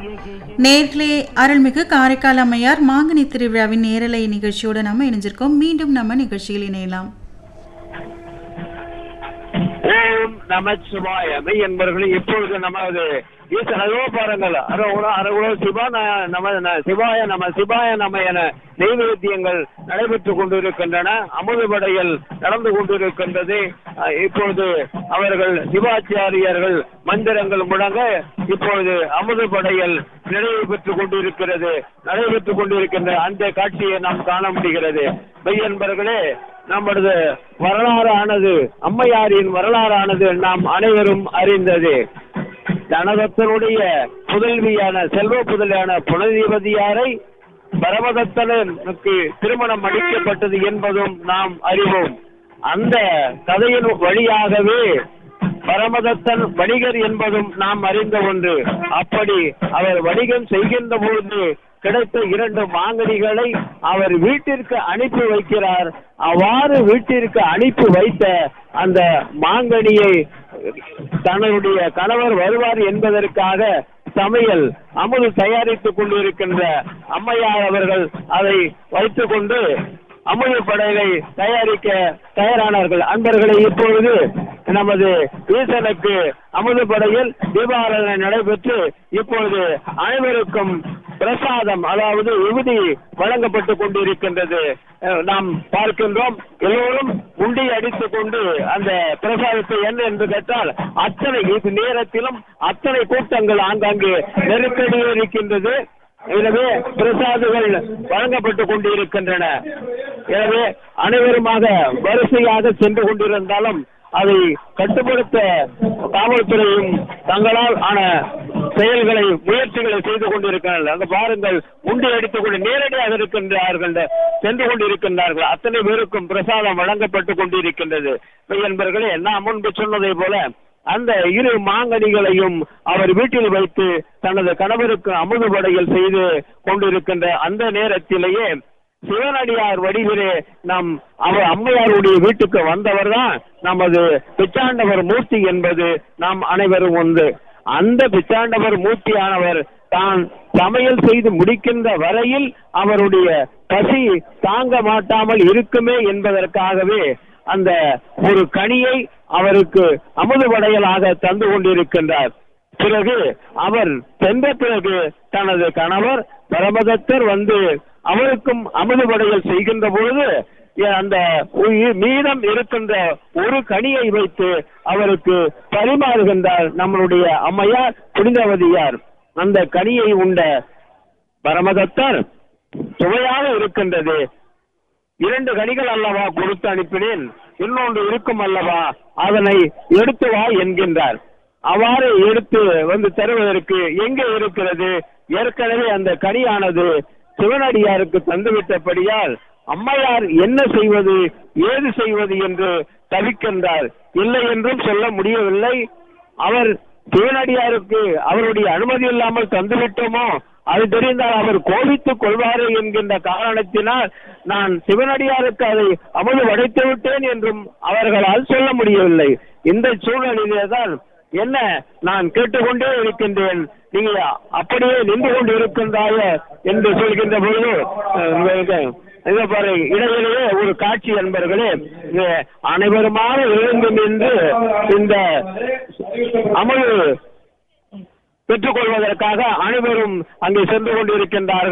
நேர்களே அருள்மிகு காரைக்கால் அம்மையார் மாங்கனி திருவிழாவின் நேரலை நிகழ்ச்சியோடு நம்ம இணைஞ்சிருக்கோம் மீண்டும் நம்ம நிகழ்ச்சியில் இணையலாம் ஓம் நமச்சிவாயமை என்பவர்கள் இப்பொழுது நமது ஈசன் அதோ பாருங்கள் அரோகுல அரோகுல சிவா ந- நம ந- சிவாய நம சிவாய நம என நெய்வேத்தியங்கள் நடைபெற்றுக் கொண்டிருக்கின்றன அமுதுபடையில் நடந்து கொண்டிருக்கின்றது அஹ், இப்பொழுது அவர்கள் சிவாச்சாரியர்கள் மந்திரங்கள் முழங்க இப்பொழுது அமுதுபடையில் நிறைவு பெற்றுக் கொண்டிருக்கிறது நடைபெற்றுக் கொண்டிருக்கின்ற அந்த காட்சியை நாம் காண முடிகிறது மெய்யன்பர்களே நமது வரலாறானது அம்மையாரின் வரலாறானது நாம் அனைவரும் அறிந்தது தனதத்தனுடைய புதல்வியான செல்வ புதலியான புனதீபதியாரை பரமதத்தனுக்கு திருமணம் அளிக்கப்பட்டது என்பதும் நாம் அறிவோம் அந்த கதையின் வழியாகவே பரமதத்தன் வணிகர் என்பதும் நாம் அறிந்த ஒன்று அப்படி அவர் வணிகம் செய்கின்ற பொழுது கிடைத்த இரண்டு மாங்கனிகளை அவர் வீட்டிற்கு அனுப்பி வைக்கிறார் அவ்வாறு வீட்டிற்கு அனுப்பி வைத்த அந்த மாங்கனியை தன்னுடைய கணவர் வருவார் என்பதற்காக சமையல் அமுது தயாரித்துக் கொண்டிருக்கின்ற அம்மையார் அவர்கள் அதை வைத்துக் அமுது படையலை தயாரிக்க தயாரானார்கள் அன்பர்களை இப்பொழுது நமது ஈசனுக்கு அமுது படையில் தீபாராதனை நடைபெற்று இப்பொழுது அனைவருக்கும் பிரசாதம் அதாவது விபூதி வழங்கப்பட்டுக் கொண்டிருக்கின்றது அஹ், நாம் பார்க்கின்றோம் எல்லோரும் உண்டி அடித்துக் கொண்டு அந்த பிரசாதத்தை என்ன என்று கேட்டால் அத்தனை இது நேரத்திலும் அத்தனை கூட்டங்கள் ஆங்காங்கே நெருக்கடியே இருக்கின்றது எனவே பிரசாதுகள் வழங்கப்பட்டுக் கொண்டிருக்கின்றன எனவே அனைவருமாக வரிசையாக சென்று கொண்டிருந்தாலும் அதை கட்டுப்படுத்த காவல்துறையும் தங்களால் ஆன செயல்களை முயற்சிகளை செய்து கொண்டிருக்கிறார்கள் அங்க பாருங்கள் உண்டி அடித்துக் கொண்டு நேரடியாக இருக்கின்றார்கள் சென்று கொண்டிருக்கின்றார்கள் அத்தனை பேருக்கும் பிரசாதம் வழங்கப்பட்டுக் கொண்டிருக்கின்றது என்பர்களே நான் முன்பு சொன்னதை போல அந்த இரு மாங்கனிகளையும் அவர் வீட்டில் வைத்து தனது கணவருக்கு அமுது படையில் செய்து கொண்டிருக்கின்ற அந்த நேரத்திலேயே சிவனடியார் வடிவிலே நம் அவர் அம்மையாருடைய வீட்டுக்கு வந்தவர் தான் நமது பிச்சாண்டவர் மூர்த்தி என்பது நாம் அனைவரும் உண்டு அந்த பிச்சாண்டவர் மூர்த்தியானவர் தான் சமையல் செய்து முடிக்கின்ற வரையில் அவருடைய பசி தாங்க மாட்டாமல் இருக்குமே என்பதற்காகவே அந்த ஒரு கனியை அவருக்கு அமுது வடையலாக தந்து கொண்டிருக்கின்றார் பிறகு அவர் சென்ற பிறகு தனது கணவர் பரமதத்தர் வந்து அவருக்கும் அமுது வடையல் செய்கின்ற பொழுது எ- அந்த உயி- மீதம் இருக்கின்ற ஒரு கனியை வைத்து அவருக்கு பரிமாறுகின்றார் நம்மளுடைய அம்மையார் புனிதவதியார் அந்த கனியை உண்ட பரமதத்தர் சுவையாக இருக்கின்றது இரண்டு கனிகள் அல்லவா கொடுத்து அனுப்பினேன் இன்னொன்று இருக்கும் அல்லவா அதனை எடுத்து வா என்கின்றார் அவ்வாறு எடுத்து வந்து தருவதற்கு எங்கே இருக்கிறது ஏற்கனவே அந்த கனியானது சிவனடியாருக்கு தந்துவிட்டபடியால் அம்மையார் என்ன செய்வது ஏது செய்வது என்று தவிக்கின்றார் இல்லை என்றும் சொல்ல முடியவில்லை அவர் சிவனடியாருக்கு அவருடைய அனுமதி இல்லாமல் தந்துவிட்டோமோ அது தெரிந்தால் அவர் கோபித்துக் கொள்வாரே என்கின்ற காரணத்தினால் நான் சிவனடியாருக்கு அதை அமுது வடைத்து விட்டேன் என்றும் அவர்களால் சொல்ல முடியவில்லை இந்த சூழ்நிலையிலே தான் என்ன நான் கேட்டுக்கொண்டே இருக்கின்றேன் நீங்க அப்படியே நின்று கொண்டு இருக்கின்றாய என்று சொல்கின்ற பொழுது அஹ், உங்களுக்கு இதை பாரு இடையிலேயே ஒரு காட்சி என்பர்களே இது அனைவருமாக எழுந்து நின்று இந்த அமுது பெற்றுக்கொள்வதற்காக அனைவரும் அங்கே சென்று கொண்டிருக்கின்றார்கள்